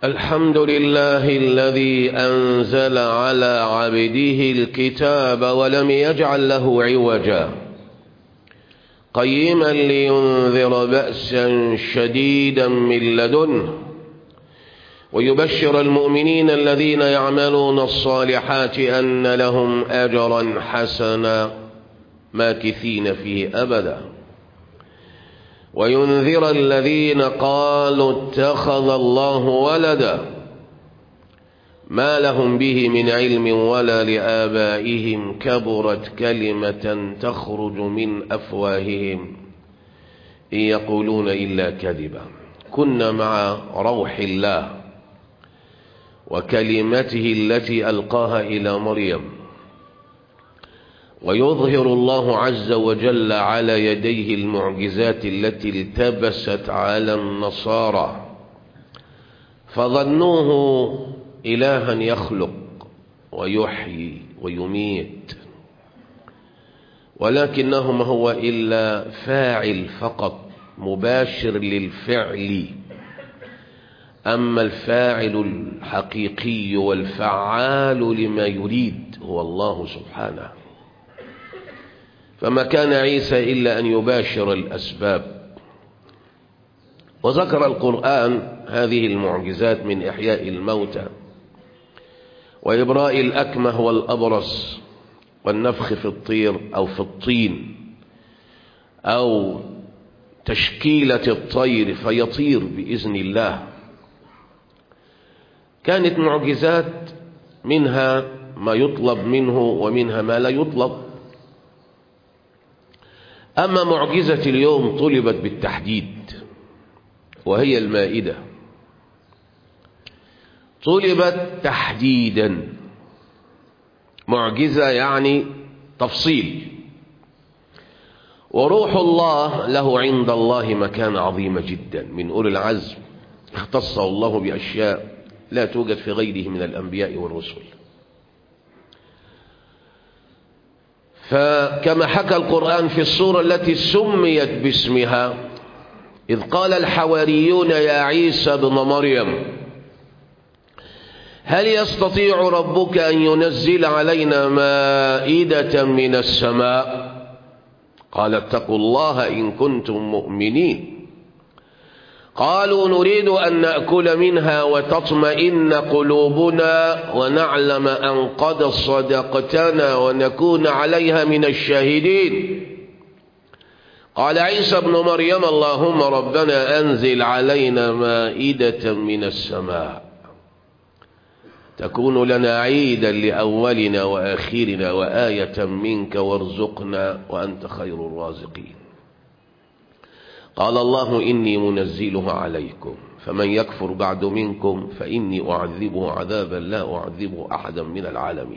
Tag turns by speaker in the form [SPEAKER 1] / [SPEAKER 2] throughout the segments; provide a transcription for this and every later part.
[SPEAKER 1] الحمد لله الذي أنزل على عبده الكتاب ولم يجعل له عوجا قيما لينذر بأسا شديدا من لدنه ويبشر المؤمنين الذين يعملون الصالحات أن لهم أجرا حسنا ماكثين فيه أبدا وينذر الذين قالوا اتخذ الله ولدا ما لهم به من علم ولا لآبائهم كبرت كلمة تخرج من أفواههم إن يقولون إلا كذبا كنا مع روح الله وكلمته التي ألقاها إلى مريم ويظهر الله عز وجل على يديه المعجزات التي التبست على النصارى فظنوه إلها يخلق ويحيي ويميت ولكنه ما هو إلا فاعل فقط مباشر للفعل أما الفاعل الحقيقي والفعال لما يريد هو الله سبحانه فما كان عيسى إلا أن يباشر الأسباب وذكر القرآن هذه المعجزات من إحياء الموتى وإبراء الأكمه والأبرص والنفخ في الطير أو في الطين أو تشكيلة الطير فيطير بإذن الله كانت معجزات منها ما يطلب منه ومنها ما لا يطلب أما معجزة اليوم طلبت بالتحديد وهي المائدة طلبت تحديدا معجزة يعني تفصيل وروح الله له عند الله مكان عظيم جدا من أولي العزم اختصه الله بأشياء لا توجد في غيره من الأنبياء والرسل فكما حكى القرآن في السورة التي سميت باسمها إذ قال الحواريون يا عيسى بن مريم هل يستطيع ربك أن ينزل علينا مائدة من السماء قال اتقوا الله إن كنتم مؤمنين قالوا نريد أن نأكل منها وتطمئن قلوبنا ونعلم أن قد صدقتنا ونكون عليها من الشاهدين قال عيسى ابن مريم اللهم ربنا أنزل علينا مائدة من السماء تكون لنا عيدا لأولنا وآخرنا وآية منك وارزقنا وأنت خير الرازقين قال الله إني منزلها عليكم فمن يكفر بعد منكم فإني أعذبه عذابا لا أعذبه أحدا من العالمين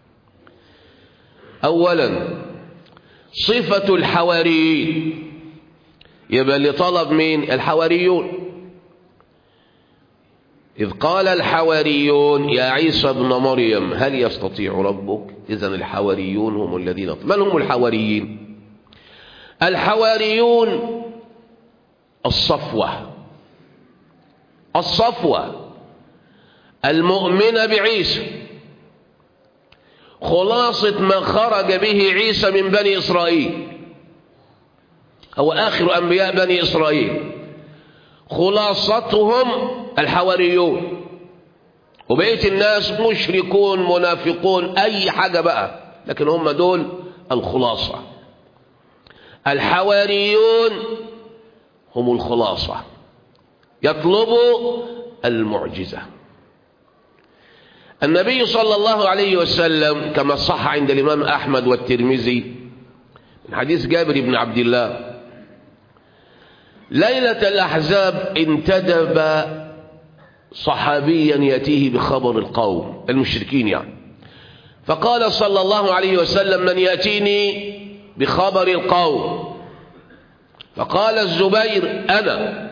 [SPEAKER 1] أولا صفة الحواريين يبقى اللي طلب من الحواريون إذ قال الحواريون يا عيسى ابن مريم هل يستطيع ربك إذن الحواريون هم الذين من هم الحواريين الحواريون الصفوة الصفوة المؤمنة بعيسى خلاصة ما خرج به عيسى من بني إسرائيل هو آخر أنبياء بني إسرائيل خلاصتهم الحواريون وبقية الناس مشركون منافقون أي حاجة بقى لكن هم دول الخلاصة الحواريون هم الخلاصة يطلبوا المعجزة النبي صلى الله عليه وسلم كما صح عند الإمام أحمد والترمذي من حديث جابر بن عبد الله ليلة الأحزاب انتدب صحابيا يأتيه بخبر القوم المشركين يعني فقال صلى الله عليه وسلم من يأتيني بخبر القوم فقال الزبير أنا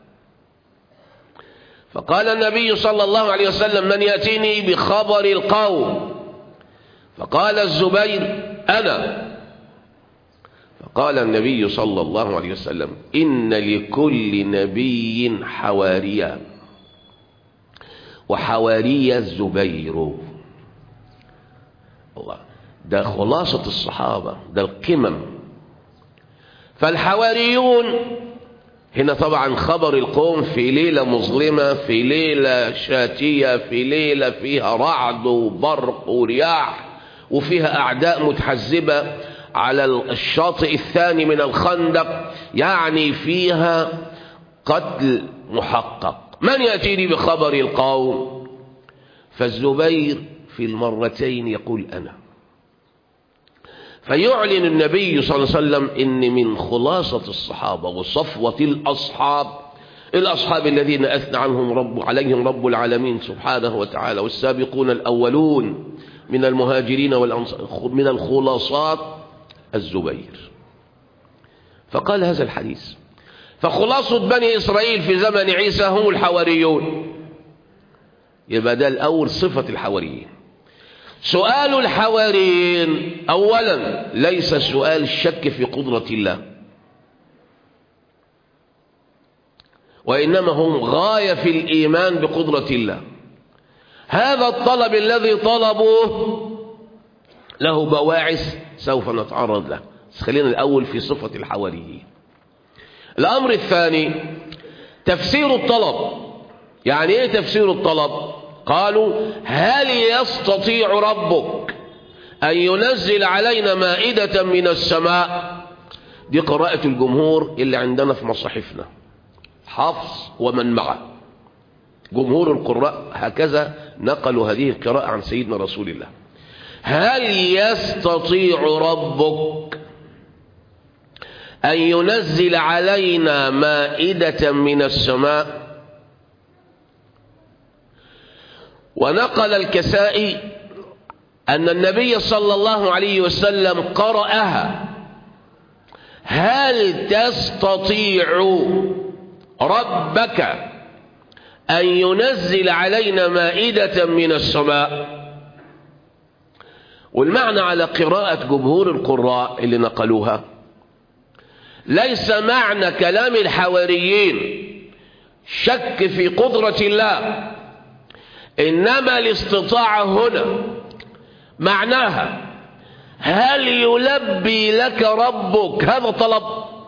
[SPEAKER 1] فقال النبي صلى الله عليه وسلم من يأتيني بخبر القوم فقال الزبير أنا فقال النبي صلى الله عليه وسلم إن لكل نبي حواريا وحواري الزبير الله ده خلاصة الصحابة ده القمم فالحواريون هنا طبعا خبر القوم في ليلة مظلمة في ليلة شاتية في ليلة فيها رعد وبرق ورياح وفيها أعداء متحزبة على الشاطئ الثاني من الخندق يعني فيها قتل محقق من يأتيني بخبر القوم فالزبير في المرتين يقول أنا فيعلن النبي صلى الله عليه وسلم إن من خلاصة الصحابة وصفوة الأصحاب الأصحاب الذين أثنى عنهم رب عليهم رب العالمين سبحانه وتعالى والسابقون الأولون من المهاجرين والأنصار من الخلاصات الزبير فقال هذا الحديث فخلاصة بني إسرائيل في زمن عيسى هم الحواريون يبقى ده الأول صفة الحواريين سؤال الحواريين أولا ليس سؤال الشك في قدرة الله وإنما هم غاية في الإيمان بقدرة الله هذا الطلب الذي طلبوه له بواعث سوف نتعرض له بس خلينا الأول في صفة الحواريين الأمر الثاني تفسير الطلب يعني إيه تفسير الطلب قالوا هل يستطيع ربك أن ينزل علينا مائدة من السماء دي قراءة الجمهور اللي عندنا في مصاحفنا حفص ومن معه جمهور القراء هكذا نقلوا هذه القراءة عن سيدنا رسول الله هل يستطيع ربك أن ينزل علينا مائدة من السماء ونقل الكسائي أن النبي صلى الله عليه وسلم قرأها هل تستطيع ربك أن ينزل علينا مائدة من السماء والمعنى على قراءة جمهور القراء اللي نقلوها ليس معنى كلام الحواريين شك في قدرة الله إنما الاستطاعة هنا معناها هل يلبي لك ربك هذا طلب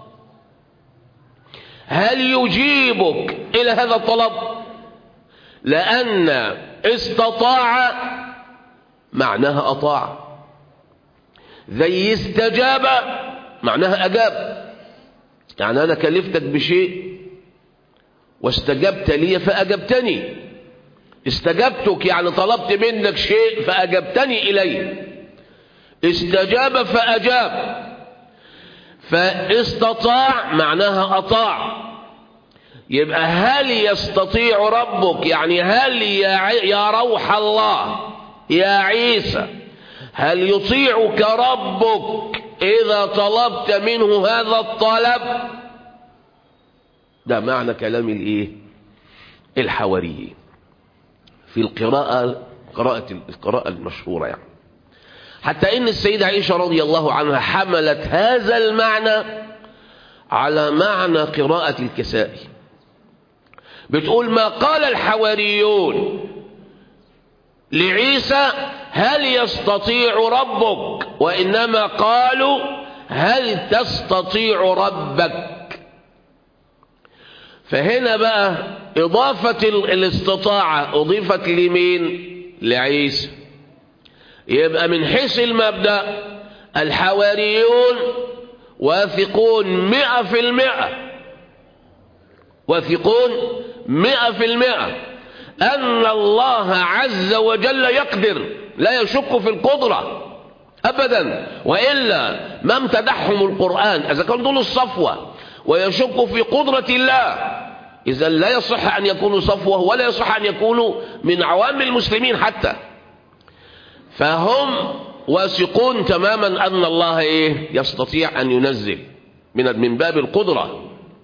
[SPEAKER 1] هل يجيبك إلى هذا الطلب لأن استطاع معناها أطاع زي استجاب معناها أجاب يعني أنا كلفتك بشيء واستجبت لي فأجبتني استجبتك يعني طلبت منك شيء فأجبتني إليه استجاب فأجاب فاستطاع معناها أطاع يبقى هل يستطيع ربك يعني هل يا, يا روح الله يا عيسى هل يطيعك ربك إذا طلبت منه هذا الطلب ده معنى كلام الايه الحواريين في القراءة قراءة القراءة المشهورة يعني حتى إن السيدة عائشة رضي الله عنها حملت هذا المعنى على معنى قراءة الكسائي بتقول ما قال الحواريون لعيسى هل يستطيع ربك وإنما قالوا هل تستطيع ربك فهنا بقى إضافة الاستطاعة أضيفت لمين لعيسى يبقى من حيث المبدأ الحواريون واثقون مئة في المئة واثقون مئة في المئة أن الله عز وجل يقدر لا يشك في القدرة أبدا وإلا ما امتدحهم القرآن إذا كان دول الصفوة ويشك في قدرة الله إذا لا يصح أن يكونوا صفوة ولا يصح أن يكونوا من عوام المسلمين حتى فهم واثقون تماما أن الله إيه يستطيع أن ينزل من من باب القدرة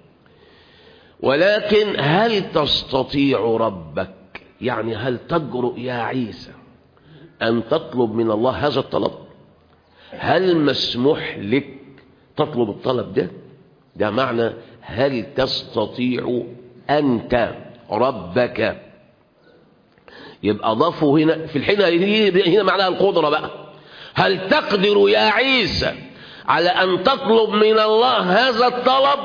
[SPEAKER 1] ولكن هل تستطيع ربك يعني هل تجرؤ يا عيسى أن تطلب من الله هذا الطلب هل مسموح لك تطلب الطلب ده ده معنى هل تستطيع أنت ربك يبقى أضافوا هنا في الحين هنا معناها القدرة بقى هل تقدر يا عيسى على أن تطلب من الله هذا الطلب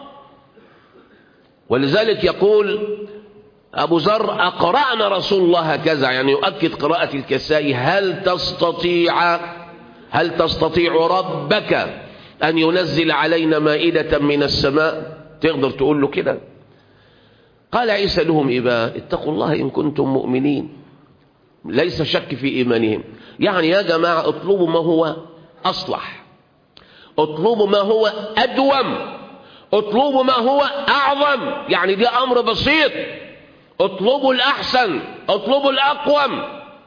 [SPEAKER 1] ولذلك يقول أبو ذر أقرأنا رسول الله هكذا يعني يؤكد قراءة الكسائي هل تستطيع هل تستطيع ربك أن ينزل علينا مائدة من السماء تقدر تقول له كده قال عيسى لهم إبا اتقوا الله إن كنتم مؤمنين ليس شك في إيمانهم يعني يا جماعة اطلبوا ما هو أصلح اطلبوا ما هو أدوم اطلبوا ما هو أعظم يعني دي أمر بسيط اطلبوا الأحسن اطلبوا الأقوم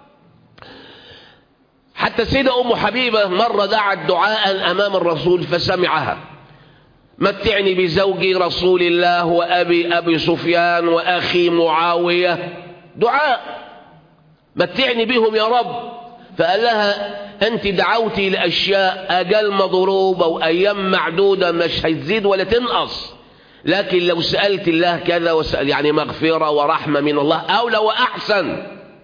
[SPEAKER 1] حتى سيدة أم حبيبة مرة دعت دعاء أمام الرسول فسمعها متعني بزوجي رسول الله وأبي أبي سفيان وأخي معاوية دعاء متعني بهم يا رب فقال لها أنت دعوتي لأشياء أجل مضروبة وأيام معدودة مش هتزيد ولا تنقص لكن لو سألت الله كذا وسأل يعني مغفرة ورحمة من الله أولى وأحسن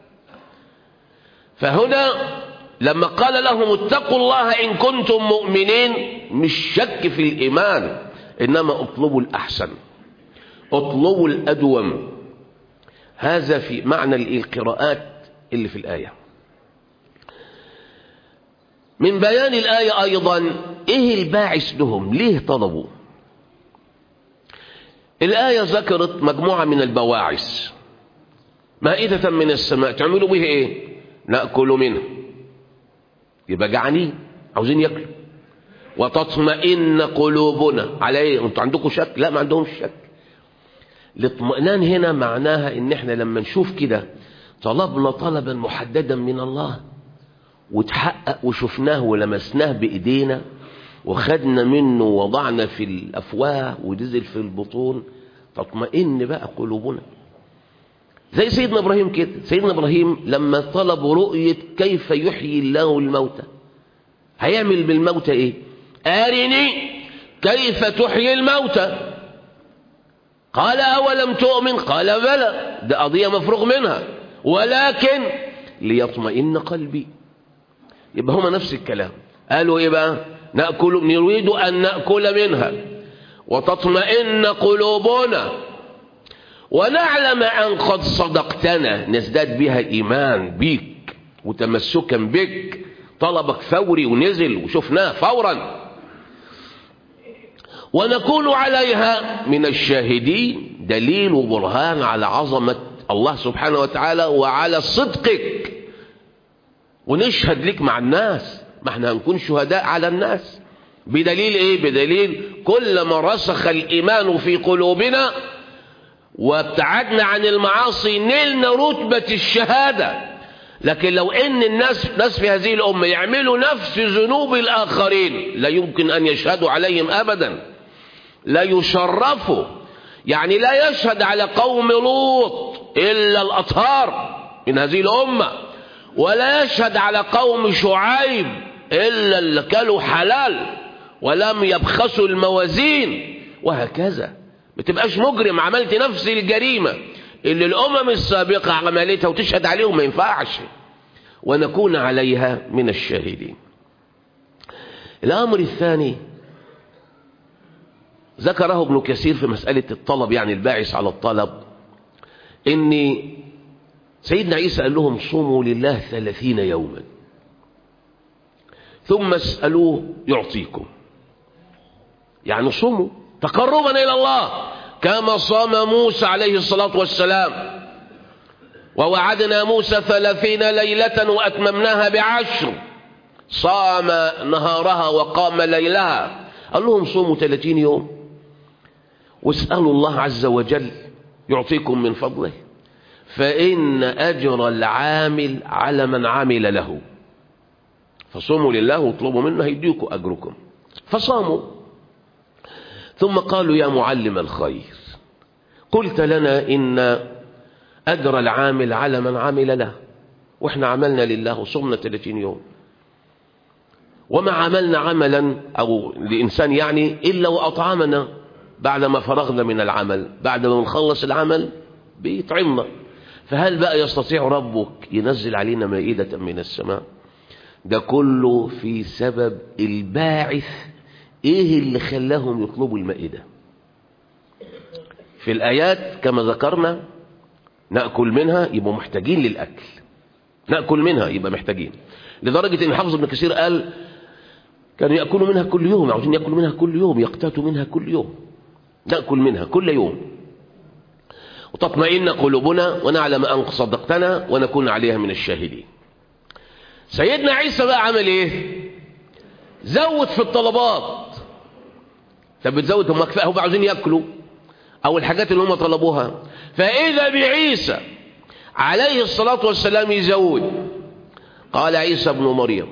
[SPEAKER 1] فهنا لما قال لهم اتقوا الله إن كنتم مؤمنين مش شك في الإيمان إنما اطلبوا الأحسن اطلبوا الأدوم هذا في معنى القراءات اللي في الآية من بيان الآية أيضا إيه الباعث لهم ليه طلبوا الآية ذكرت مجموعة من البواعث مائدة من السماء تعملوا به إيه نأكل منه يبقى جعانين عاوزين ياكلوا وتطمئن قلوبنا على ايه انتوا عندكم شك لا ما عندهمش شك الاطمئنان هنا معناها ان احنا لما نشوف كده طلبنا طلبا محددا من الله وتحقق وشفناه ولمسناه بايدينا وخدنا منه وضعنا في الافواه ونزل في البطون تطمئن بقى قلوبنا زي سيدنا ابراهيم كده سيدنا ابراهيم لما طلب رؤية كيف يحيي الله الموتى هيعمل بالموتى ايه ارني كيف تحيي الموتى قال اولم تؤمن قال بلى ده قضية مفروغ منها ولكن ليطمئن قلبي يبقى هما نفس الكلام قالوا ايه بقى نأكل نريد ان نأكل منها وتطمئن قلوبنا ونعلم أن قد صدقتنا نزداد بها إيمان بيك وتمسكا بك طلبك فوري ونزل وشفناه فورا ونكون عليها من الشاهدين دليل وبرهان على عظمة الله سبحانه وتعالى وعلى صدقك ونشهد لك مع الناس ما احنا هنكون شهداء على الناس بدليل ايه بدليل كلما رسخ الإيمان في قلوبنا وابتعدنا عن المعاصي نلنا رتبة الشهادة لكن لو ان الناس ناس في هذه الأمة يعملوا نفس ذنوب الآخرين لا يمكن أن يشهدوا عليهم أبدا لا يشرفوا يعني لا يشهد على قوم لوط إلا الأطهار من هذه الأمة ولا يشهد على قوم شعيب إلا اللي كلوا حلال ولم يبخسوا الموازين وهكذا ما تبقاش مجرم عملت نفس الجريمة اللي الأمم السابقة عملتها وتشهد عليهم ما ينفعش ونكون عليها من الشاهدين الأمر الثاني ذكره ابن كثير في مسألة الطلب يعني الباعث على الطلب ان سيدنا عيسى قال لهم صوموا لله ثلاثين يوما ثم اسألوه يعطيكم يعني صوموا تقربا إلى الله كما صام موسى عليه الصلاة والسلام ووعدنا موسى ثلاثين ليلة وأتممناها بعشر صام نهارها وقام ليلها قال لهم صوموا ثلاثين يوم واسألوا الله عز وجل يعطيكم من فضله فإن أجر العامل على من عمل له فصوموا لله واطلبوا منه هيديكم أجركم فصاموا ثم قالوا يا معلم الخير قلت لنا إن أجر العامل على من عمل له وإحنا عملنا لله وصمنا 30 يوم وما عملنا عملا أو لإنسان يعني إلا وأطعمنا بعدما فرغنا من العمل بعد ما نخلص العمل بيطعمنا فهل بقى يستطيع ربك ينزل علينا مائدة من السماء ده كله في سبب الباعث ايه اللي خلاهم يطلبوا المائدة في الآيات كما ذكرنا نأكل منها يبقوا محتاجين للأكل نأكل منها يبقى محتاجين لدرجة ان حافظ ابن كثير قال كانوا يأكلوا منها كل يوم عاوزين يأكلوا منها كل يوم يقتاتوا منها كل يوم نأكل منها كل يوم وتطمئن قلوبنا ونعلم أن صدقتنا ونكون عليها من الشاهدين سيدنا عيسى بقى عمل ايه زود في الطلبات طب بتزود هم كفايه هم عاوزين ياكلوا او الحاجات اللي هم طلبوها فاذا بعيسى عليه الصلاه والسلام يزود قال عيسى ابن مريم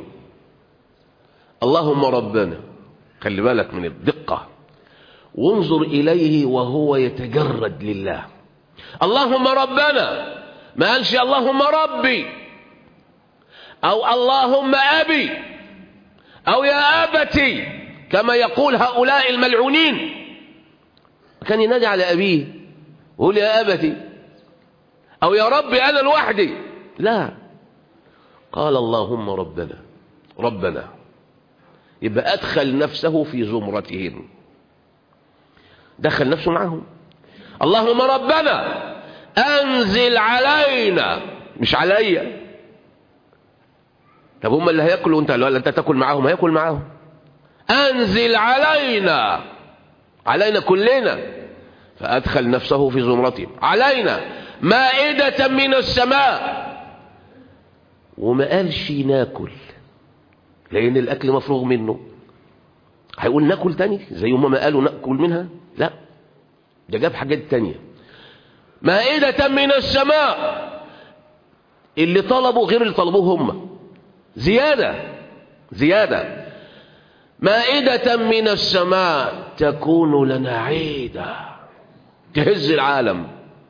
[SPEAKER 1] اللهم ربنا خلي بالك من الدقه وانظر اليه وهو يتجرد لله اللهم ربنا ما قالش اللهم ربي او اللهم ابي او يا ابتي كما يقول هؤلاء الملعونين كان ينادي على ابيه ويقول يا ابتي او يا ربي انا لوحدي لا قال اللهم ربنا ربنا يبقى ادخل نفسه في زمرتهم دخل نفسه معهم اللهم ربنا انزل علينا مش عليا طب هم اللي هياكلوا انت ولا انت تاكل معاهم هياكل معاهم انزل علينا علينا كلنا فادخل نفسه في زمرتهم علينا مائدة من السماء وما قالش ناكل لان الاكل مفروغ منه هيقول ناكل تاني زي ما قالوا ناكل منها لا ده جاب حاجات تانية مائدة من السماء اللي طلبوا غير اللي طلبوه هم زيادة زيادة مائدة من السماء تكون لنا عيدا تهز العالم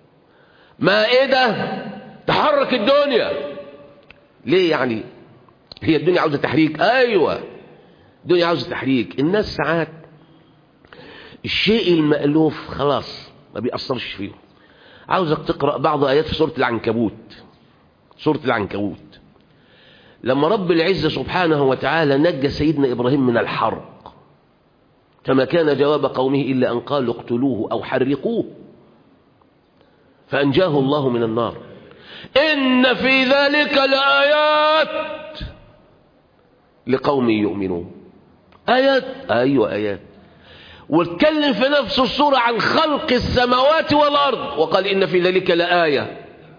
[SPEAKER 1] مائدة تحرك الدنيا ليه يعني هي الدنيا عاوزة تحريك ايوه الدنيا عاوزة تحريك الناس ساعات الشيء المألوف خلاص ما بيأثرش فيهم عاوزك تقرأ بعض آيات في سورة العنكبوت سورة العنكبوت لما رب العزة سبحانه وتعالى نجى سيدنا إبراهيم من الحرق فما كان جواب قومه إلا أن قالوا اقتلوه أو حرقوه فأنجاه الله من النار إن في ذلك لآيات لقوم يؤمنون آيات أيوة آيات واتكلم في نفس الصورة عن خلق السماوات والأرض وقال إن في ذلك لآية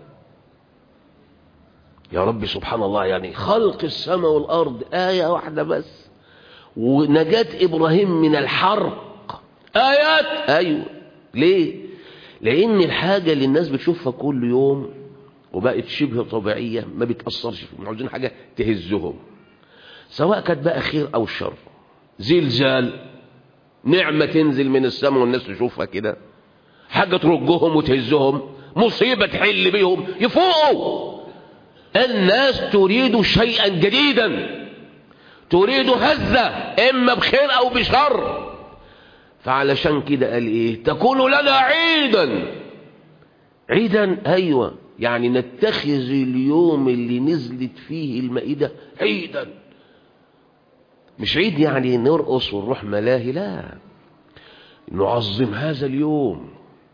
[SPEAKER 1] يا رب سبحان الله يعني خلق السماء والأرض آية واحدة بس ونجاة إبراهيم من الحرق آيات أيوة ليه لأن الحاجة اللي الناس بتشوفها كل يوم وبقت شبه طبيعية ما بتأثرش فيهم عاوزين حاجة تهزهم سواء كانت بقى خير أو شر زلزال نعمة تنزل من السماء والناس تشوفها كده حاجة ترجهم وتهزهم مصيبة تحل بيهم يفوقوا الناس تريد شيئا جديدا تريد هزة إما بخير أو بشر فعلشان كده قال إيه تكون لنا عيدا عيدا أيوة يعني نتخذ اليوم اللي نزلت فيه المائدة عيدا مش عيد يعني نرقص ونروح ملاهي لا نعظم هذا اليوم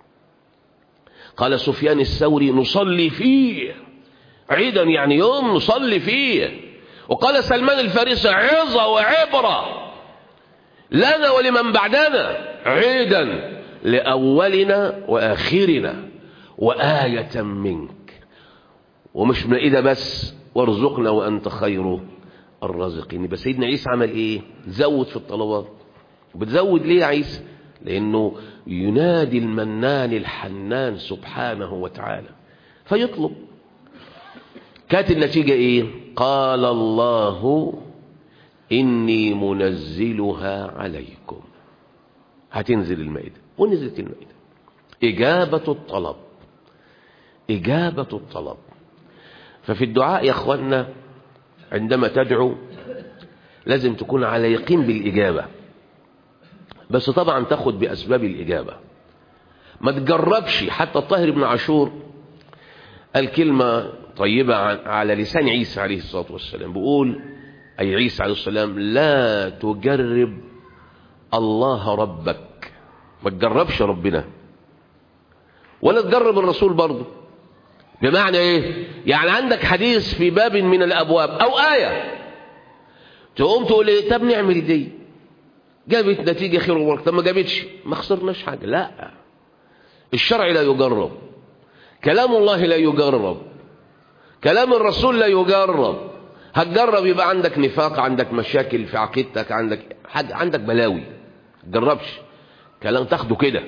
[SPEAKER 1] قال سفيان الثوري نصلي فيه عيدا يعني يوم نصلي فيه وقال سلمان الفارسي عظة وعبرة لنا ولمن بعدنا عيدا لأولنا وآخرنا وآية منك ومش مائدة بس وارزقنا وأنت خير الرازقين يبقى سيدنا عيسى عمل ايه زود في الطلبات بتزود ليه يا عيسى لانه ينادي المنان الحنان سبحانه وتعالى فيطلب كانت النتيجة ايه قال الله اني منزلها عليكم هتنزل المائدة ونزلت المائدة اجابة الطلب اجابة الطلب ففي الدعاء يا اخوانا عندما تدعو لازم تكون على يقين بالإجابة بس طبعا تاخد بأسباب الإجابة ما تجربش حتى الطاهر بن عاشور الكلمة طيبة على لسان عيسى عليه الصلاة والسلام بيقول أي عيسى عليه السلام لا تجرب الله ربك ما تجربش ربنا ولا تجرب الرسول برضه بمعنى ايه يعني عندك حديث في باب من الابواب او ايه تقوم تقول ايه طب نعمل دي جابت نتيجه خير وبركه طب ما جابتش ما خسرناش حاجه لا الشرع لا يجرب كلام الله لا يجرب كلام الرسول لا يجرب هتجرب يبقى عندك نفاق عندك مشاكل في عقيدتك عندك حاجة عندك بلاوي تجربش كلام تاخده كده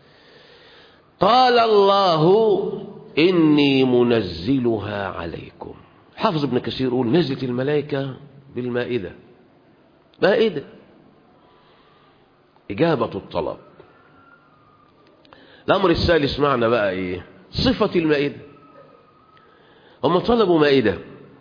[SPEAKER 1] قال الله إني منزلها عليكم حافظ ابن كثير يقول نزلت الملائكة بالمائدة مائدة إجابة الطلب الأمر الثالث معنا بقى إيه صفة المائدة هم طلبوا مائدة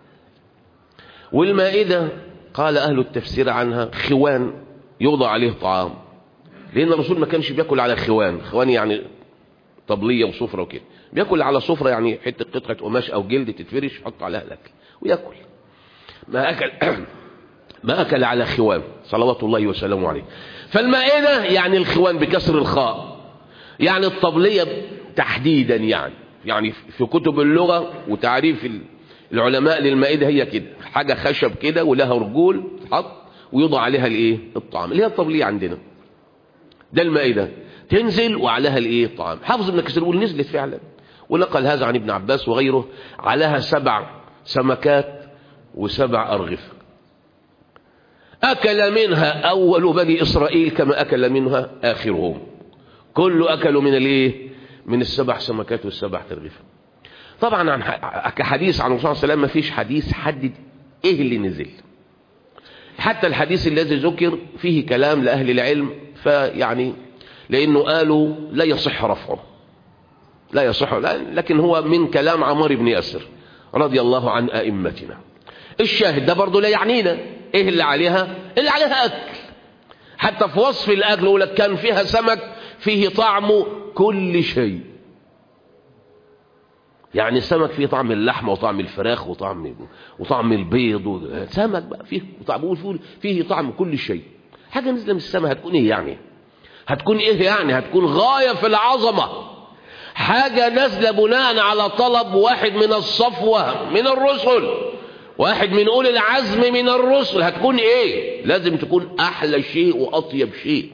[SPEAKER 1] والمائدة قال أهل التفسير عنها خوان يوضع عليه طعام لأن الرسول ما كانش بياكل على خوان خوان يعني طبلية وصفرة وكده بياكل على صفرة يعني حتة قطعة قماش أو جلد تتفرش يحط عليها الأكل وياكل ما أكل ما أكل على خوان صلوات الله وسلامه عليه فالمائدة يعني الخوان بكسر الخاء يعني الطبلية تحديدا يعني يعني في كتب اللغة وتعريف العلماء للمائدة هي كده حاجة خشب كده ولها رجول تحط ويوضع عليها الايه الطعام اللي هي الطبلية عندنا ده المائدة تنزل وعليها الايه الطعام حافظ ابن كثير يقول نزلت فعلا ونقل هذا عن ابن عباس وغيره عليها سبع سمكات وسبع أرغفة أكل منها أول بني إسرائيل كما أكل منها آخرهم كل أكلوا من الايه من السبع سمكات والسبع ترغفة طبعا عن كحديث عن الرسول صلى الله عليه وسلم ما فيش حديث حدد ايه اللي نزل حتى الحديث الذي ذكر فيه كلام لأهل العلم فيعني لأنه قالوا لا يصح رفعه لا يصح لكن هو من كلام عمار بن ياسر رضي الله عن أئمتنا الشاهد ده برضه لا يعنينا ايه اللي عليها اللي عليها أكل حتى في وصف الأكل يقول لك كان فيها سمك فيه طعم كل شيء يعني السمك فيه طعم اللحمة وطعم الفراخ وطعم وطعم البيض سمك بقى فيه طعم فيه طعم كل شيء حاجة نزل من السماء هتكون ايه يعني هتكون ايه يعني هتكون غاية في العظمة حاجة نازلة بناء على طلب واحد من الصفوة من الرسل واحد من أولي العزم من الرسل هتكون ايه لازم تكون احلى شيء واطيب شيء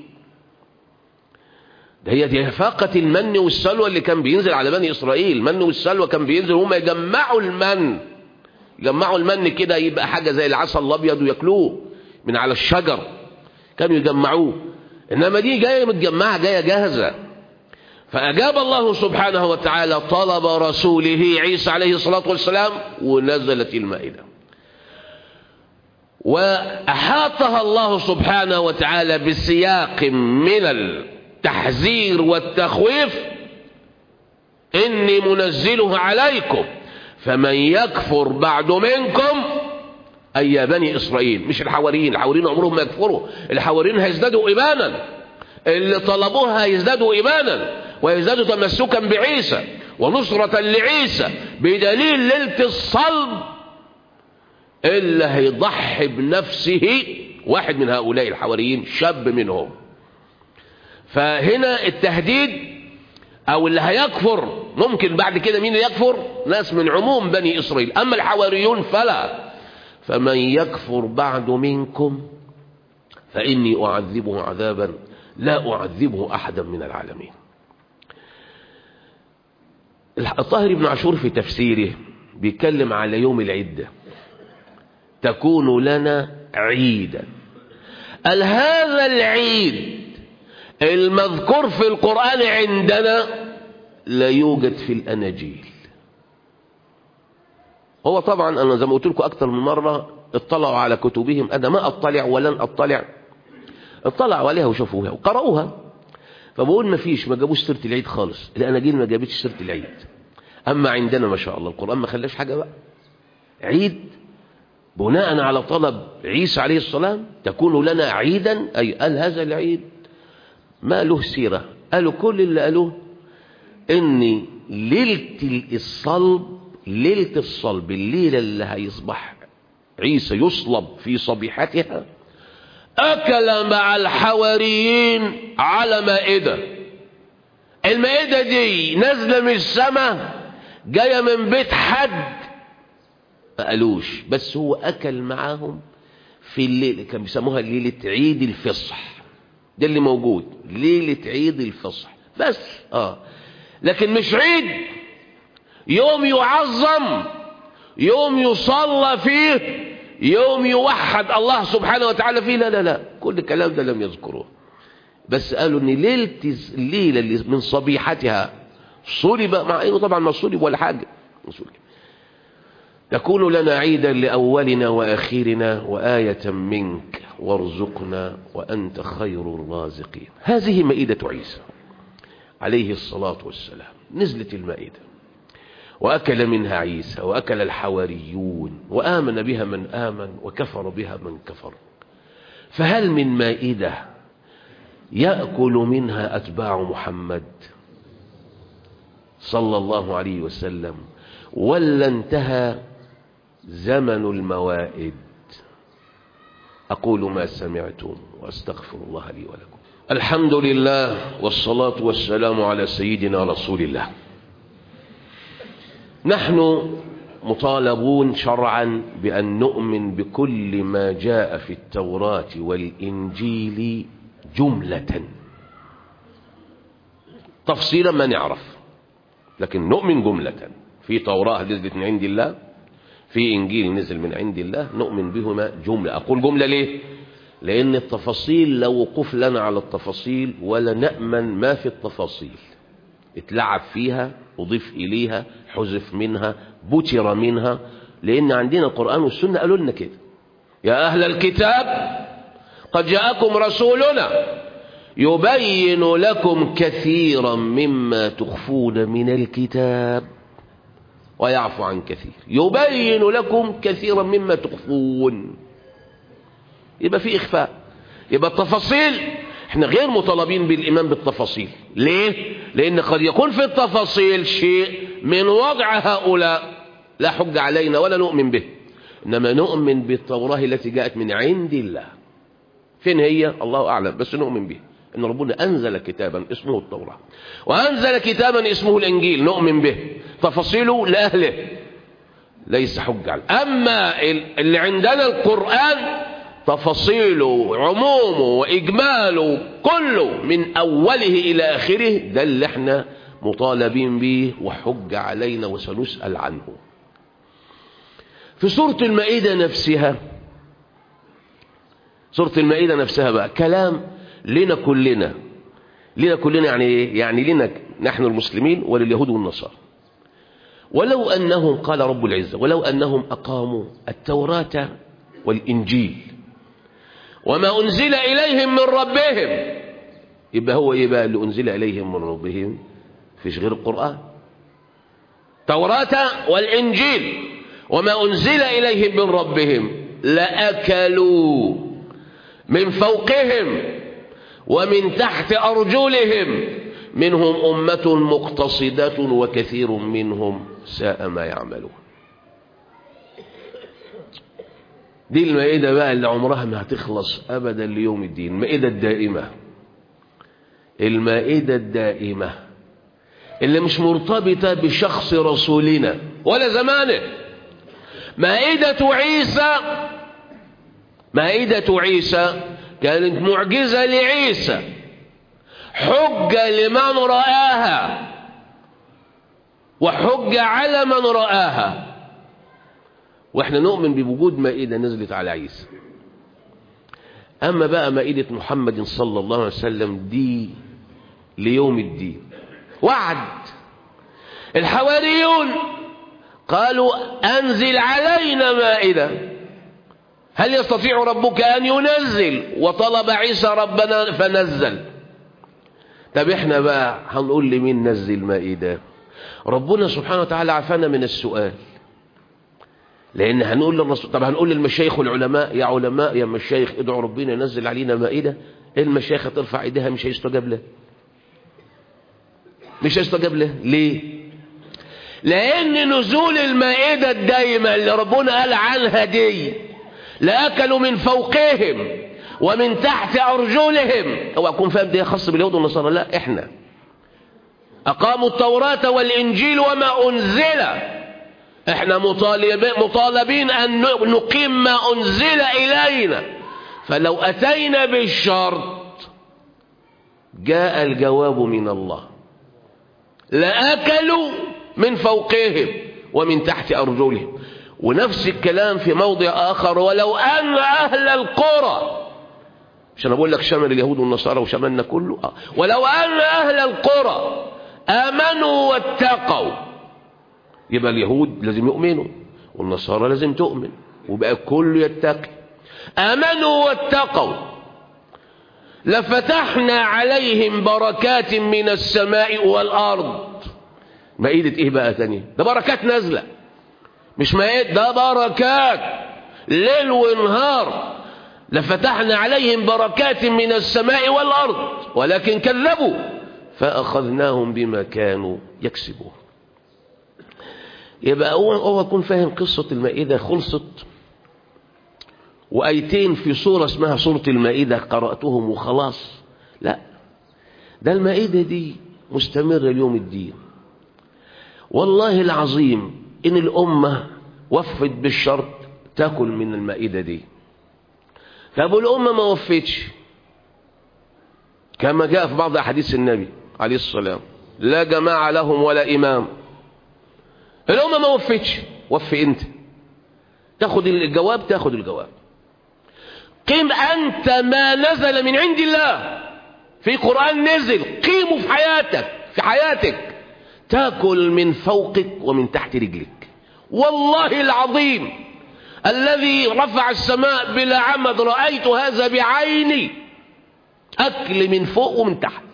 [SPEAKER 1] ده هي دي فاقة المن والسلوى اللي كان بينزل على بني إسرائيل المن والسلوى كان بينزل هم يجمعوا المن يجمعوا المن كده يبقى حاجة زي العسل الأبيض وياكلوه من على الشجر كانوا يجمعوه إنما دي جاية متجمعة جاية جاهزة فأجاب الله سبحانه وتعالى طلب رسوله عيسى عليه الصلاة والسلام ونزلت المائدة وأحاطها الله سبحانه وتعالى بسياق من التحذير والتخويف إني منزله عليكم فمن يكفر بعد منكم أي يا بني إسرائيل مش الحواريين الحواريين عمرهم ما يكفروا الحواريين هيزدادوا إيمانا اللي طلبوها هيزدادوا إيمانا ويزدادوا تمسكا بعيسى ونصرة لعيسى بدليل ليلة الصلب اللي هيضحي بنفسه واحد من هؤلاء الحواريين شاب منهم فهنا التهديد او اللي هيكفر ممكن بعد كده مين اللي يكفر ناس من عموم بني اسرائيل اما الحواريون فلا فمن يكفر بعد منكم فاني اعذبه عذابا لا اعذبه احدا من العالمين الطاهر بن عاشور في تفسيره بيتكلم على يوم العدة تكون لنا عيدا قال هذا العيد المذكور في القرآن عندنا لا يوجد في الأناجيل هو طبعا أنا زي ما قلت لكم أكثر من مرة اطلعوا على كتبهم أنا ما أطلع ولن أطلع اطلعوا عليها وشوفوها وقرأوها فبقول ما فيش ما جابوش سيرة العيد خالص الأناجيل ما جابتش سيرة العيد أما عندنا ما شاء الله القرآن ما خلاش حاجة بقى عيد بناء على طلب عيسى عليه السلام تكون لنا عيدا أي قال هذا العيد ما له سيرة قالوا كل اللي قالوه إني ليلة الصلب ليلة الصلب الليلة اللي هيصبح عيسى يصلب في صبيحتها أكل مع الحواريين على مائدة المائدة دي نازلة من السماء جاية من بيت حد ما قالوش بس هو أكل معاهم في الليل كان بيسموها ليلة عيد الفصح ده اللي موجود ليلة عيد الفصح بس اه لكن مش عيد يوم يعظم يوم يصلى فيه يوم يوحد الله سبحانه وتعالى فيه لا لا لا كل الكلام ده لم يذكروه بس قالوا ان ليلة الليلة اللي من صبيحتها صلب مع انه طبعا ما صلب ولا حاجة صلب تكون لنا عيدا لأولنا وآخرنا وآية منك وارزقنا وأنت خير الرازقين هذه مائدة عيسى عليه الصلاة والسلام نزلت المائدة وأكل منها عيسى وأكل الحواريون وآمن بها من آمن وكفر بها من كفر فهل من مائدة يأكل منها أتباع محمد صلى الله عليه وسلم ولا انتهى زمن الموائد أقول ما سمعتم وأستغفر الله لي ولكم الحمد لله والصلاة والسلام على سيدنا رسول الله نحن مطالبون شرعا بأن نؤمن بكل ما جاء في التوراة والإنجيل جملة تفصيلا ما نعرف لكن نؤمن جملة في توراة نزلت من عند الله في إنجيل نزل من عند الله نؤمن بهما جملة أقول جملة ليه لأن التفاصيل لا وقوف لنا على التفاصيل ولا نأمن ما في التفاصيل اتلعب فيها أضيف إليها حذف منها بتر منها لأن عندنا القرآن والسنة قالوا لنا كده يا أهل الكتاب قد جاءكم رسولنا يبين لكم كثيرا مما تخفون من الكتاب ويعفو عن كثير يبين لكم كثيرا مما تخفون يبقى في إخفاء يبقى التفاصيل احنا غير مطالبين بالإيمان بالتفاصيل ليه؟ لأن قد يكون في التفاصيل شيء من وضع هؤلاء لا حج علينا ولا نؤمن به إنما نؤمن بالتوراة التي جاءت من عند الله فين هي؟ الله أعلم بس نؤمن به إن ربنا أنزل كتابا اسمه التوراة وأنزل كتابا اسمه الإنجيل نؤمن به تفاصيله لأهله ليس حج عليه أما اللي عندنا القرآن تفاصيله عمومه وإجماله كله من أوله إلى آخره ده اللي احنا مطالبين به وحج علينا وسنسأل عنه في سورة المائدة نفسها سورة المائدة نفسها بقى كلام لنا كلنا لنا كلنا يعني ايه يعني لنا نحن المسلمين ولليهود والنصارى ولو أنهم قال رب العزة ولو أنهم أقاموا التوراة والإنجيل وما أنزل إليهم من ربهم يبقى هو إيه بقى اللي أنزل إليهم من ربهم فيش غير القرآن توراة والإنجيل وما أنزل إليهم من ربهم لأكلوا من فوقهم ومن تحت أرجلهم منهم أمة مقتصدة وكثير منهم ساء ما يعملون دي المائدة بقى اللي عمرها ما هتخلص أبدا ليوم الدين المائدة الدائمة المائدة الدائمة اللي مش مرتبطة بشخص رسولنا ولا زمانه مائدة عيسى مائدة عيسى كانت معجزة لعيسى حجة لمن رآها وحجة على من رآها واحنا نؤمن بوجود مائدة نزلت على عيسى أما بقى مائدة محمد صلى الله عليه وسلم دي ليوم الدين وعد الحواريون قالوا أنزل علينا مائدة هل يستطيع ربك أن ينزل وطلب عيسى ربنا فنزل طب احنا بقى هنقول لمين نزل مائدة ربنا سبحانه وتعالى عفانا من السؤال لان هنقول للرسول طب هنقول للمشايخ والعلماء يا علماء يا مشايخ ادعوا ربنا ينزل علينا مائدة المشايخ ترفع ايديها مش هيستجاب له مش هيستجاب له ليه لأن نزول المائدة الدايمة اللي ربنا قال عنها دي لأكلوا من فوقهم ومن تحت أرجلهم هو أكون فاهم دي خاص باليهود والنصارى لا إحنا أقاموا التوراة والإنجيل وما أنزل إحنا مطالبين, مطالبين أن نقيم ما أنزل إلينا فلو أتينا بالشرط جاء الجواب من الله لأكلوا من فوقهم ومن تحت أرجلهم ونفس الكلام في موضع آخر ولو أن أهل القرى مش أنا بقول لك شمل اليهود والنصارى وشملنا كله آه. ولو أن أهل القرى آمنوا واتقوا يبقى اليهود لازم يؤمنوا والنصارى لازم تؤمن وبقى كله يتقي آمنوا واتقوا لفتحنا عليهم بركات من السماء والأرض مائدة ايه بقى تانية ده بركات نازلة مش مائدة ده بركات ليل ونهار لفتحنا عليهم بركات من السماء والأرض ولكن كذبوا فأخذناهم بما كانوا يكسبون يبقى هو هو يكون فاهم قصة المائدة خلصت وآيتين في سورة اسمها سورة المائدة قرأتهم وخلاص لا ده المائدة دي مستمرة اليوم الدين والله العظيم إن الأمة وفت بالشرط تاكل من المائدة دي طب الأمة ما وفتش كما جاء في بعض أحاديث النبي عليه السلام لا جماعة لهم ولا إمام الأمة ما وفتش وفي أنت تاخد الجواب تاخد الجواب قيم أنت ما نزل من عند الله في قرآن نزل قيمه في حياتك في حياتك تاكل من فوقك ومن تحت رجلك والله العظيم الذي رفع السماء بلا عمد رأيت هذا بعيني أكل من فوق ومن تحت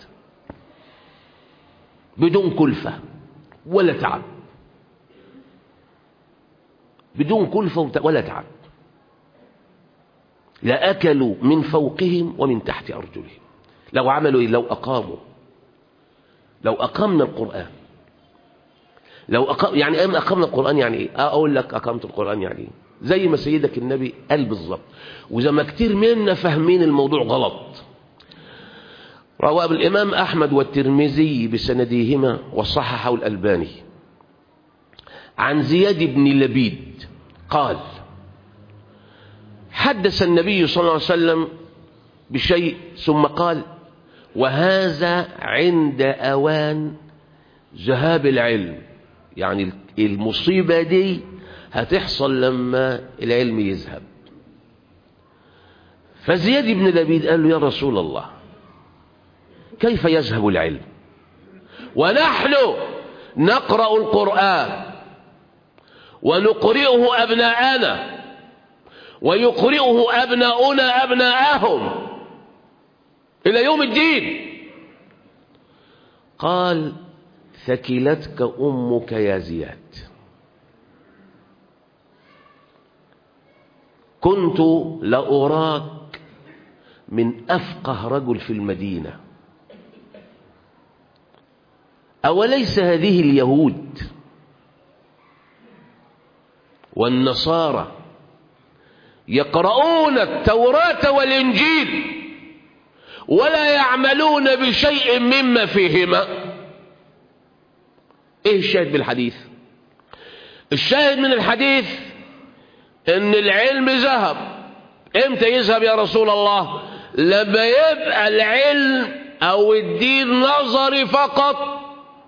[SPEAKER 1] بدون كلفة ولا تعب بدون كلفة ولا تعب لأكلوا من فوقهم ومن تحت أرجلهم لو عملوا إيه؟ لو أقاموا لو أقمنا القرآن لو أقام يعني ايه أقمنا القرآن يعني إيه أقول لك أقامت القرآن يعني إيه زي ما سيدك النبي قال بالظبط وزي ما كتير منا فاهمين الموضوع غلط رواه الإمام أحمد والترمذي بسنديهما وصححه الألباني عن زياد بن لبيد قال حدث النبي صلى الله عليه وسلم بشيء ثم قال وهذا عند أوان ذهاب العلم يعني المصيبة دي هتحصل لما العلم يذهب فزياد بن لبيد قال له يا رسول الله كيف يذهب العلم ونحن نقرأ القرآن ونقرئه أبناءنا ويقرئه أبناؤنا أبناءهم إلى يوم الدين قال ثكلتك أمك يا زياد كنت لأراك من أفقه رجل في المدينة أوليس هذه اليهود والنصارى يقرؤون التوراة والإنجيل ولا يعملون بشيء مما فيهما ايه الشاهد بالحديث الشاهد من الحديث ان العلم ذهب امتى يذهب يا رسول الله لما يبقى العلم او الدين نظري فقط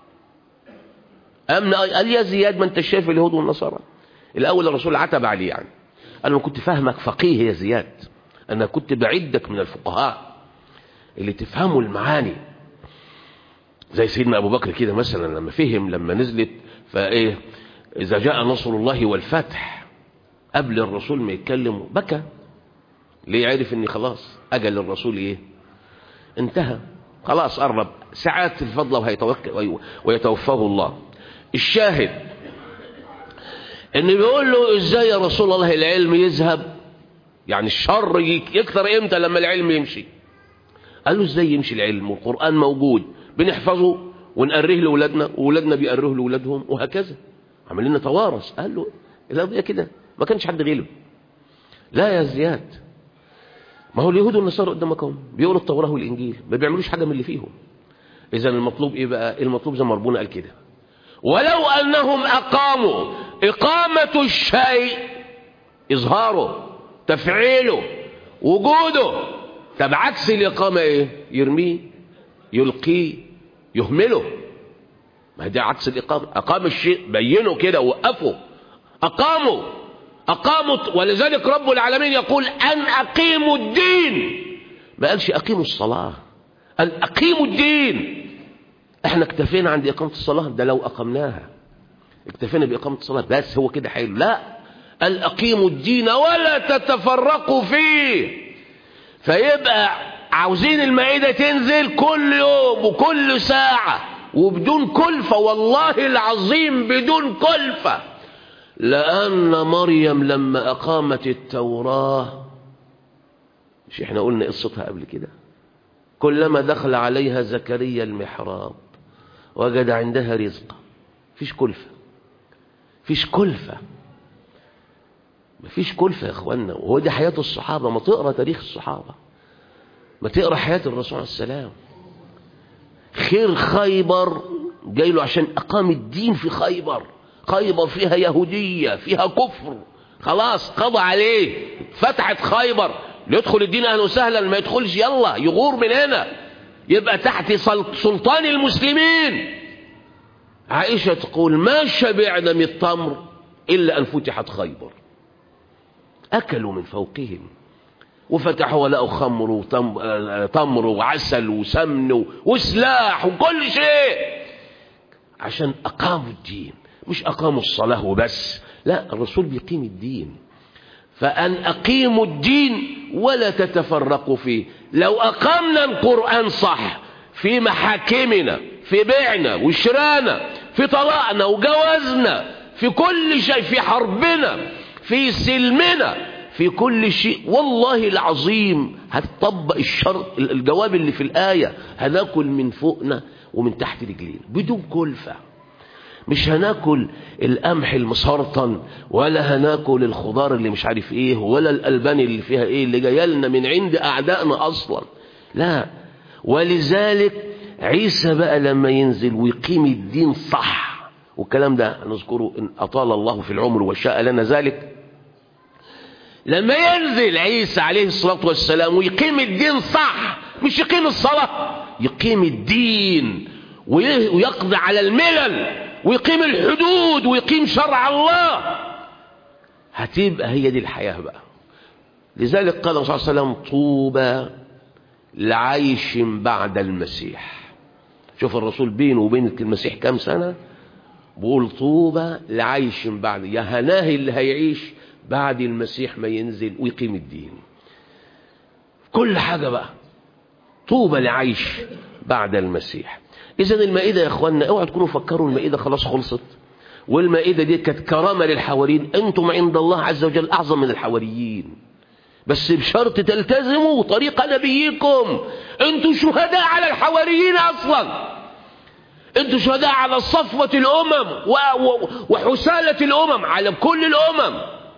[SPEAKER 1] أمن قال يا زياد ما انت شايف اليهود والنصارى الاول الرسول عتب عليه يعني انا كنت فاهمك فقيه يا زياد انا كنت بعدك من الفقهاء اللي تفهموا المعاني زي سيدنا ابو بكر كده مثلا لما فهم لما نزلت فايه اذا جاء نصر الله والفتح قبل الرسول ما يتكلم بكى ليه عرف ان خلاص اجل الرسول ايه انتهى خلاص قرب ساعات الفضل ويتوفاه الله الشاهد ان بيقول له ازاي يا رسول الله العلم يذهب يعني الشر يكثر امتى لما العلم يمشي قال له ازاي يمشي العلم والقرآن موجود بنحفظه ونقريه لأولادنا وأولادنا بيقروه لأولادهم وهكذا عمالين نتوارث قال له القضية كده ما كانش حد غلب لا يا زياد ما هو اليهود والنصارى قدامكم بيقولوا التوراة والإنجيل ما بيعملوش حاجة من اللي فيهم إذا المطلوب إيه بقى المطلوب زي ما ربنا قال كده ولو أنهم أقاموا إقامة الشيء إظهاره تفعيله وجوده طب عكس الإقامة إيه يرميه يلقيه يهمله ما ده عكس الإقامة أقام الشيء بينه كده وقفه أقاموا أقاموا ولذلك رب العالمين يقول أن أقيموا الدين ما قالش أقيموا الصلاة أن أقيموا الدين احنا اكتفينا عند إقامة الصلاة ده لو أقمناها اكتفينا بإقامة الصلاة بس هو كده حلو لا أن أقيموا الدين ولا تتفرقوا فيه فيبقى عاوزين المائدة تنزل كل يوم وكل ساعة وبدون كلفة والله العظيم بدون كلفة لأن مريم لما أقامت التوراة مش احنا قلنا قصتها قبل كده كلما دخل عليها زكريا المحراب وجد عندها رزقا فيش كلفة فيش كلفة مفيش كلفة يا اخوانا وهو دي حياة الصحابة ما تقرأ تاريخ الصحابة ما تقرأ حياة الرسول عليه السلام خير خيبر جاي له عشان أقام الدين في خيبر خيبر فيها يهودية فيها كفر خلاص قضى عليه فتحت خيبر يدخل الدين أهلا وسهلا ما يدخلش يلا يغور من هنا يبقى تحت سلطان المسلمين عائشة تقول ما شبعنا من التمر إلا أن فتحت خيبر أكلوا من فوقهم وفتحوا ولقوا خمر وتمر وعسل وسمن وسلاح وكل شيء عشان أقاموا الدين مش أقاموا الصلاة وبس لا الرسول بيقيم الدين فأن أقيموا الدين ولا تتفرقوا فيه لو أقمنا القرآن صح في محاكمنا في بيعنا وشرانا في طلاقنا وجوازنا في كل شيء في حربنا في سلمنا في كل شيء والله العظيم هتطبق الشرط الجواب اللي في الآية هناكل من فوقنا ومن تحت رجلينا بدون كلفة مش هناكل القمح المسرطن ولا هناكل الخضار اللي مش عارف ايه ولا الألبان اللي فيها ايه اللي جايه لنا من عند أعدائنا أصلا لا ولذلك عيسى بقى لما ينزل ويقيم الدين صح والكلام ده نذكره إن أطال الله في العمر وشاء لنا ذلك لما ينزل عيسى عليه الصلاة والسلام ويقيم الدين صح مش يقيم الصلاة يقيم الدين ويقضي على الملل ويقيم الحدود ويقيم شرع الله هتبقى هي دي الحياة بقى لذلك قال صلى الله عليه وسلم طوبى لعيش بعد المسيح شوف الرسول بينه وبين المسيح كام سنة بقول طوبى لعيش بعد يا هناه اللي هيعيش بعد المسيح ما ينزل ويقيم الدين كل حاجة بقى طوبى لعيش بعد المسيح إذا المائدة يا أخوانا اوعوا تكونوا فكروا المائدة خلاص خلصت والمائدة دي كانت كرامة للحواريين أنتم عند الله عز وجل أعظم من الحواريين بس بشرط تلتزموا طريق نبيكم أنتم شهداء على الحواريين أصلا أنتم شهداء على صفوة الأمم وحسالة الأمم على كل الأمم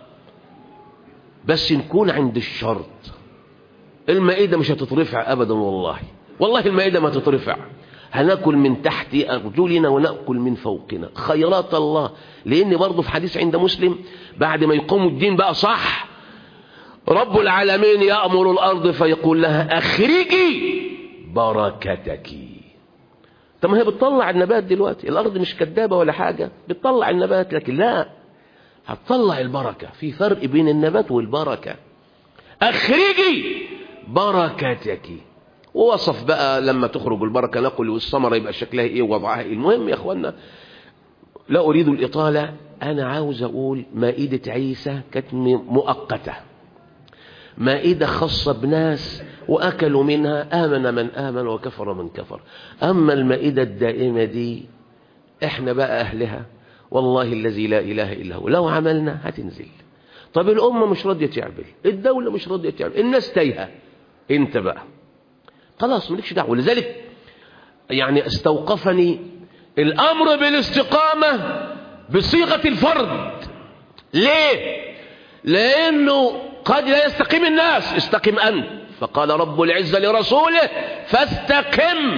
[SPEAKER 1] بس نكون عند الشرط المائدة مش هتترفع أبدا والله والله المائدة ما تترفع هناكل من تحت أرجلنا ونأكل من فوقنا خيرات الله لأن برضه في حديث عند مسلم بعد ما يقوم الدين بقى صح رب العالمين يأمر الأرض فيقول لها أخرجي بركتك طب ما هي بتطلع النبات دلوقتي الأرض مش كدابة ولا حاجة بتطلع النبات لكن لا هتطلع البركة في فرق بين النبات والبركة أخرجي بركتك ووصف بقى لما تخرج البركة نقل والثمرة يبقى شكلها ايه ووضعها ايه المهم يا اخوانا لا اريد الاطالة انا عاوز اقول مائدة عيسى كانت مؤقتة مائدة خاصة بناس واكلوا منها امن من امن وكفر من كفر اما المائدة الدائمة دي احنا بقى اهلها والله الذي لا اله الا هو لو عملنا هتنزل طب الامة مش راضية تعمل الدولة مش راضية تعمل الناس تايهة انت بقى خلاص مالكش دعوه ولذلك يعني استوقفني الامر بالاستقامه بصيغة الفرد ليه لأنه قد لا يستقيم الناس استقم أنت فقال رب العزة لرسوله فاستقم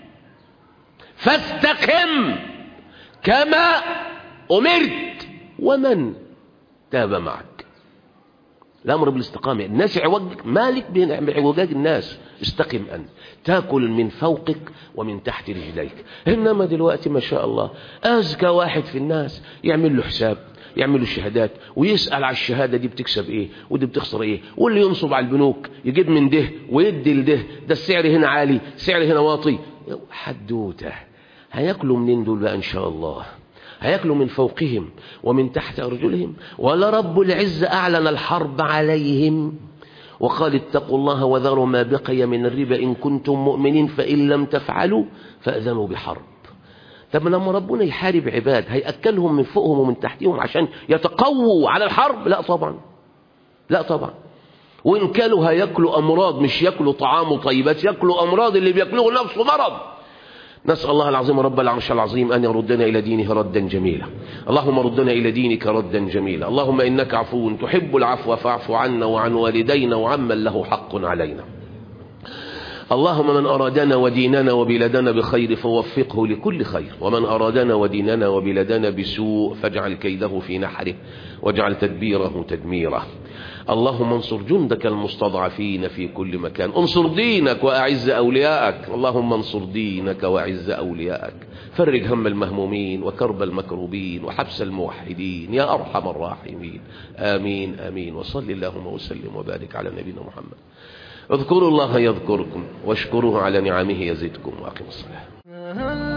[SPEAKER 1] فاستقم كما أمرت ومن تاب معك الأمر بالاستقامة الناس عوجك مالك بعوجاج الناس استقم أنت تاكل من فوقك ومن تحت رجليك إنما دلوقتي ما شاء الله أزكى واحد في الناس يعمل له حساب يعمل له الشهادات ويسأل على الشهادة دي بتكسب ايه ودي بتخسر ايه واللي ينصب على البنوك يجيب من ده ويدي لده ده السعر هنا عالي سعر هنا واطي حدوته هياكلوا منين دول بقى ان شاء الله هياكلوا من فوقهم ومن تحت أرجلهم ولا رب العزة أعلن الحرب عليهم وقال اتقوا الله وذروا ما بقي من الربا إن كنتم مؤمنين فإن لم تفعلوا فأذنوا بحرب طب لما ربنا يحارب عباد هيأكلهم من فوقهم ومن تحتهم عشان يتقووا على الحرب لا طبعا لا طبعا وإن كانوا هياكلوا أمراض مش ياكلوا طعام وطيبات ياكلوا أمراض اللي بياكلوه نفسه مرض نسأل الله العظيم رب العرش العظيم أن يردنا إلى دينه ردا جميلا اللهم ردنا إلى دينك ردا جميلا اللهم إنك عفو تحب العفو فاعف عنا وعن والدينا وعمن له حق علينا اللهم من أرادنا وديننا وبلادنا بخير فوفقه لكل خير ومن أرادنا وديننا وبلادنا بسوء فاجعل كيده في نحره واجعل تدبيره تدميره اللهم انصر جندك المستضعفين في كل مكان انصر دينك وأعز أولياءك اللهم انصر دينك وأعز أولياءك فرج هم المهمومين وكرب المكروبين وحبس الموحدين يا أرحم الراحمين آمين آمين وصل اللهم وسلم وبارك على نبينا محمد اذكروا الله يذكركم واشكروه على نعمه يزدكم واقم الصلاة